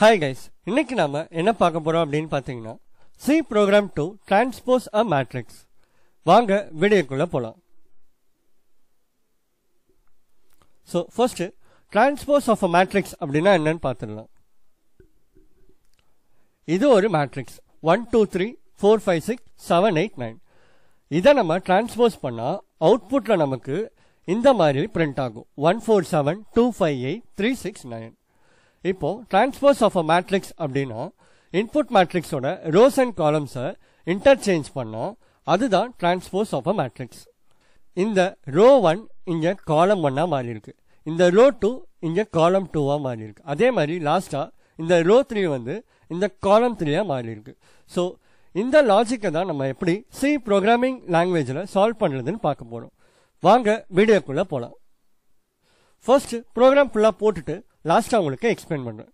hi guys இன்னைக்கு நாம என்ன பார்க்க போறோம் அப்படின்னு பார்த்தீங்கன்னா C program to transpose a matrix வாங்க வீடியோக்குள்ள போலாம் so first transpose of a matrix அப்படின்னா என்னன்னு பார்த்துடலாம் இது ஒரு matrix one two three four five six seven eight nine இதை நம்ம டிரான்ஸ்போஸ் பண்ணால் அவுட்புட்டில் நமக்கு இந்த மாதிரி பிரிண்ட் ஆகும் one four seven two five eight three six nine இப்போ டிரான்ஸ்போஸ் ஆஃப் அ மேட்ரிக்ஸ் அப்படின்னா இன்புட் மேட்ரிக்ஸோட ரோஸ் அண்ட் காலம்ஸை இன்டர்சேஞ்ச் பண்ணா அதுதான் டிரான்ஸ்போஸ் ஆஃப் அ மேட்ரிக்ஸ் இந்த ரோ ஒன் இங்க காலம் ஒன்னா மாறி இருக்கு இந்த ரோ டூ இங்க காலம் டூவா மாறி இருக்கு அதே மாதிரி லாஸ்டா இந்த ரோ த்ரீ வந்து இந்த காலம் த்ரீயா மாறி இருக்கு ஸோ இந்த லாஜிக்கை தான் நம்ம எப்படி சி ப்ரோக்ராமிங் லாங்குவேஜில் சால்வ் பண்ணுறதுன்னு பார்க்க போறோம் வாங்க வீடியோக்குள்ள போலாம் ஃபர்ஸ்ட் ப்ரோக்ராம் ஃபுல்லாக போட்டுட்டு லாஸ்ட்டாக உங்களுக்கு எக்ஸ்பிளைன் பண்ணுறேன்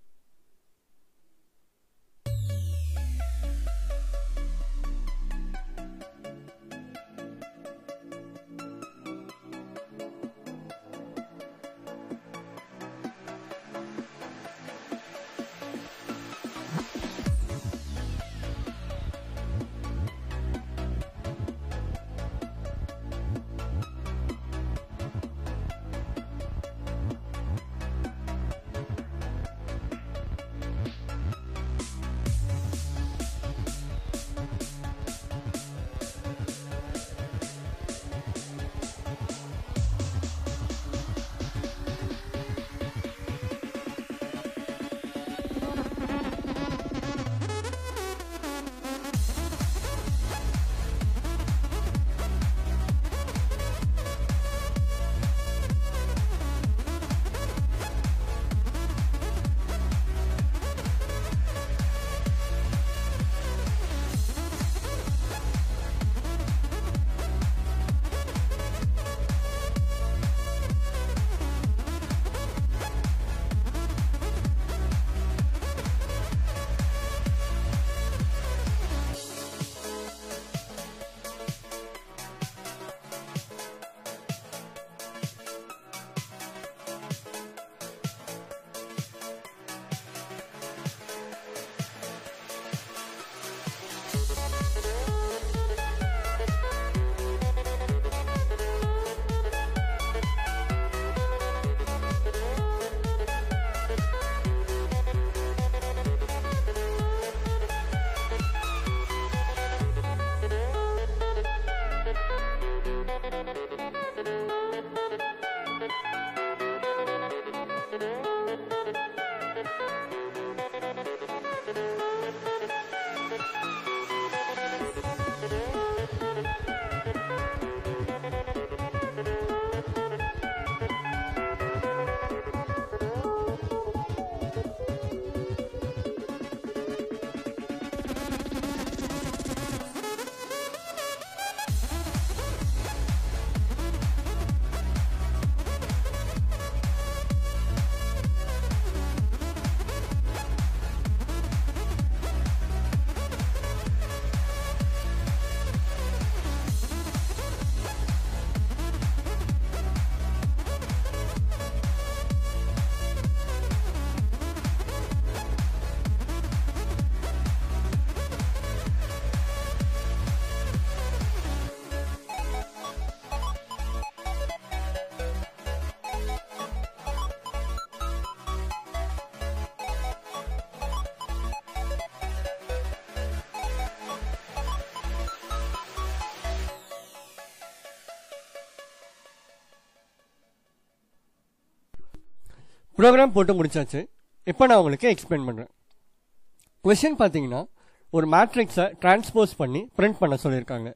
ப்ரோக்ராம் போட்டு முடிச்சாச்சு இப்போ நான் உங்களுக்கு எக்ஸ்பிளைன் பண்ணுறேன் கொஷின் பார்த்தீங்கன்னா ஒரு மேட்ரிக்ஸை டிரான்ஸ்போஸ் பண்ணி பிரிண்ட் பண்ண சொல்லியிருக்காங்க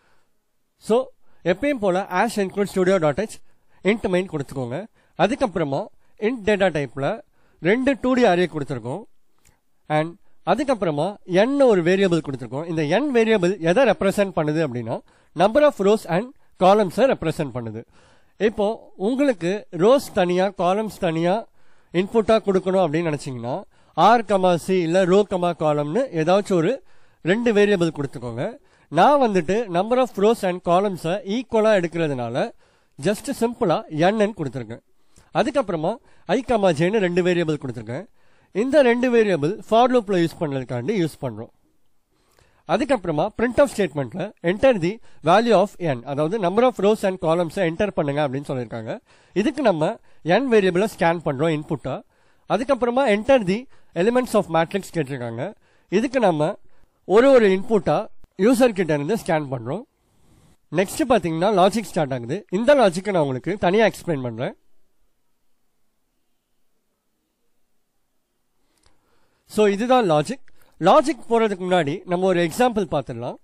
ஸோ எப்பயும் போல் hash include studio dot H int main கொடுத்துக்கோங்க அதுக்கப்புறமா இன்ட் டேட்டா டைப்பில் ரெண்டு டூ டி அரே கொடுத்துருக்கோம் அண்ட் அதுக்கப்புறமா என் ஒரு வேரியபிள் கொடுத்துருக்கோம் இந்த என் வேரியபிள் எதை ரெப்ரசென்ட் பண்ணுது அப்படின்னா நம்பர் ஆஃப் ரோஸ் அண்ட் காலம்ஸை ரெப்ரசென்ட் பண்ணுது இப்போ உங்களுக்கு ரோஸ் தனியா காலம்ஸ் தனியா இன்புட்டா கொடுக்கணும் அப்படின்னு நினைச்சீங்கன்னா ஆர் கமா சி இல்ல ரோ கமா காலம்னு ஏதாச்சும் ஒரு ரெண்டு வேரியபிள் கொடுத்துக்கோங்க நான் வந்துட்டு நம்பர் ஆஃப் ரோஸ் அண்ட் காலம்ஸை ஈக்குவலா எடுக்கிறதுனால ஜஸ்ட் சிம்பிளா என்னு கொடுத்துருக்கேன் அதுக்கப்புறமா ஐ கமா ஜேன்னு ரெண்டு வேரியபிள் கொடுத்துருக்கேன் இந்த ரெண்டு வேரியபிள் ஃபார் லூப்ல யூஸ் பண்ணுறதுக்காண்டி யூஸ் பண்ணுறோம் அதுக்கப்புறமா பிரிண்ட் ஆஃப் ஸ்டேட்மெண்ட்ல enter the value of N அதாவது நம்பர் ஆஃப் ரோஸ் அண்ட் காலம்ஸை என்டர் பண்ணுங்க அப்படின்னு சொல்லியிருக்காங்க இதுக்கு நம்ம என் வேரியபிளை ஸ்கேன் பண்றோம் இன்புட்டா அதுக்கப்புறமா enter the elements of matrix கேட்டிருக்காங்க இதுக்கு நம்ம ஒரு ஒரு இன்புட்டா யூசர் கிட்ட இருந்து ஸ்கேன் பண்றோம் நெக்ஸ்ட் பாத்தீங்கன்னா லாஜிக் ஸ்டார்ட் ஆகுது இந்த லாஜிக்கை நான் உங்களுக்கு தனியா எக்ஸ்பிளைன் பண்றேன் ஸோ இதுதான் லாஜிக் லாஜிக் போறதுக்கு முன்னாடி நம்ம ஒரு எக்ஸாம்பிள் பார்த்துடலாம்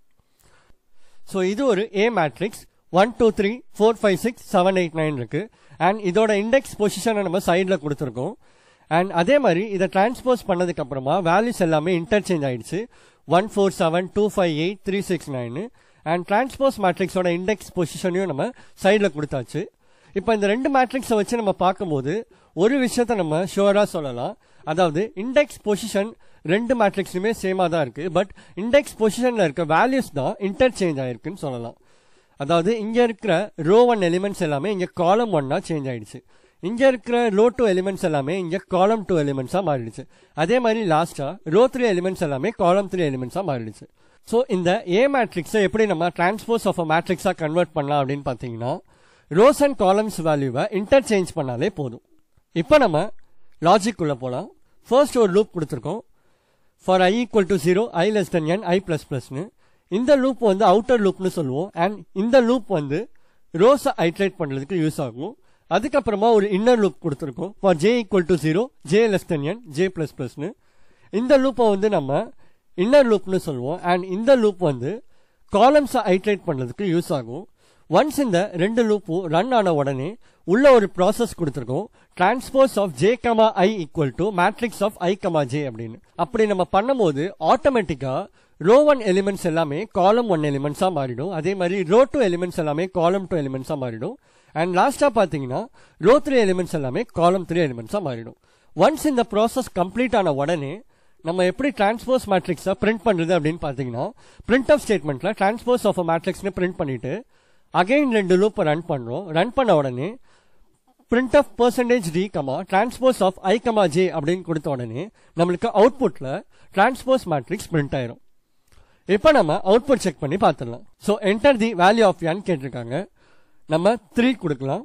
ஸோ இது ஒரு A matrix one two three four five six seven eight nine இருக்கு அண்ட் இதோட இண்டெக்ஸ் பொசிஷனை நம்ம சைடில் கொடுத்துருக்கோம் அண்ட் அதே மாதிரி இதை டிரான்ஸ்போஸ் பண்ணதுக்கு அப்புறமா வேல்யூஸ் எல்லாமே இன்டர்சேஞ்ச் ஆயிடுச்சு one four seven two five eight three six nine and transpose மேட்ரிக்ஸோட இண்டெக்ஸ் பொசிஷனையும் நம்ம சைடில் கொடுத்தாச்சு இப்போ இந்த ரெண்டு மேட்ரிக்ஸை வச்சு நம்ம பார்க்கும்போது ஒரு விஷயத்த நம்ம ஷுவரா சொல்லலாம் அதாவது இண்டெக்ஸ் பொசிஷன் ரெண்டு மேட்ரிக்ஸுமே சேமா தான் இருக்கு பட் இண்டெக்ஸ் பொசிஷன்ல இருக்க வேல்யூஸ் தான் இன்டர்சேஞ்ச் ஆயிருக்குன்னு சொல்லலாம் அதாவது இங்க இருக்கிற ரோ ஒன் எலிமெண்ட்ஸ் எல்லாமே இங்க காலம் ஒன்னா சேஞ்ச் ஆயிடுச்சு இங்க இருக்கிற ரோ டூ எலிமெண்ட்ஸ் எல்லாமே இங்க காலம் டூ எலிமெண்ட்ஸா மாறிடுச்சு அதே மாதிரி லாஸ்டா ரோ த்ரீ எலிமெண்ட்ஸ் எல்லாமே காலம் த்ரீ எலிமெண்ட்ஸா மாறிடுச்சு ஸோ இந்த ஏ மேட்ரிக்ஸை எப்படி நம்ம டிரான்ஸ்போஸ் ஆஃப் அ மேட்ரிக்ஸா கன்வெர்ட் பண்ணலாம் அப்படின்னு பார்த்தீங்கன்னா ரோஸ் அண்ட் காலம்ஸ் வேல்யூவை இன்டர்சேஞ்ச் பண்ணாலே போதும் இப்போ நம்ம லாஜிக் உள்ள போகலாம் ஃபர்ஸ்ட் ஒரு லூப் கொடுத்துருக்கோம் for I equal to zero I less than N I plus பிளஸ்னு இந்த லூப் வந்து அவுட்டர் லூப்னு சொல்லுவோம் அண்ட் இந்த லூப் வந்து ரோஸை ஐட்ரேட் பண்ணுறதுக்கு யூஸ் ஆகும் அதுக்கப்புறமா ஒரு இன்னர் லூப் கொடுத்துருக்கோம் for J equal to zero J less than N J plus பிளஸ்னு இந்த லூப்பை வந்து நம்ம இன்னர் லூப்னு சொல்லுவோம் அண்ட் இந்த லூப் வந்து காலம்ஸை ஐட்ரேட் பண்ணுறதுக்கு யூஸ் ஆகும் ஒன்ஸ் இந்த ரெண்டு லூப்பும் ரன் ஆன உடனே உள்ள ஒரு ப்ராசஸ் கொடுத்துருக்கோம் transpose of J comma I equal to matrix of I comma J அப்படின்னு அப்படி நம்ம பண்ணும்போது ஆட்டோமேட்டிக்கா ரோ ஒன் எலிமெண்ட்ஸ் எல்லாமே காலம் ஒன் எலிமெண்ட்ஸா மாறிடும் அதே மாதிரி ரோ டூ எலிமெண்ட்ஸ் எல்லாமே காலம் டூ எலிமெண்ட்ஸா மாறிடும் அண்ட் லாஸ்டா பாத்தீங்கன்னா ரோ த்ரீ எலிமெண்ட்ஸ் எல்லாமே காலம் த்ரீ எலிமெண்ட்ஸா மாறிடும் ஒன்ஸ் இந்த ப்ராசஸ் கம்ப்ளீட் ஆன உடனே நம்ம எப்படி டிரான்ஸ்போஸ் மேட்ரிக்ஸை பிரிண்ட் பண்றது அப்படின்னு பாத்தீங்கன்னா பிரிண்ட் ஆஃப் ஸ்டேட்மெண்ட்ல டிரான்ஸ்போஸ் ஆஃப் மேட்ரிக்ஸ்னு பிரிண்ட் பண்ணிட்டு அகைன் ரெண்டு லூப்பை ரன் பண்றோம் ரன் பண்ண உடனே print of percentage D comma transpose of I comma J அப்படின்னு கொடுத்த உடனே நம்மளுக்கு அவுட்புட்ல டிரான்ஸ்போஸ் மேட்ரிக்ஸ் பிரிண்ட் ஆயிரும் இப்போ நம்ம அவுட்புட் செக் பண்ணி பார்த்துடலாம் so enter the value of N கேட்டிருக்காங்க நம்ம த்ரீ கொடுக்கலாம்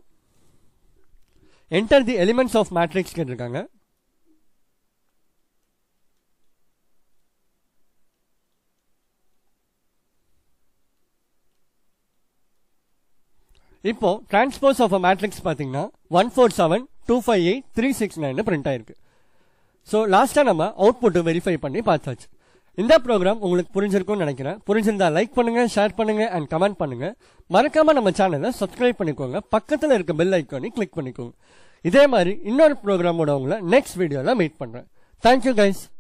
enter the elements of matrix கேட்டிருக்காங்க இப்போ டிரான்ஸ்போஸ் ஆஃப் அ மேட்ரிக்ஸ் பாத்தீங்கன்னா one four seven two five eight three six nine print ஆயிருக்கு ஸோ லாஸ்டா நம்ம அவுட்புட் வெரிஃபை பண்ணி பார்த்தாச்சு இந்த ப்ரோக்ராம் உங்களுக்கு புரிஞ்சிருக்கும்னு நினைக்கிறேன் புரிஞ்சிருந்தா லைக் பண்ணுங்க ஷேர் பண்ணுங்க அண்ட் கமெண்ட் பண்ணுங்க மறக்காம நம்ம சேனலை சப்ஸ்கிரைப் பண்ணிக்கோங்க பக்கத்தில் இருக்க பெல் ஐக்கானி கிளிக் பண்ணிக்கோங்க இதே மாதிரி இன்னொரு ப்ரோக்ராமோட உங்களை நெக்ஸ்ட் வீடியோல மீட் பண்றேன் தேங்க்யூ கைஸ்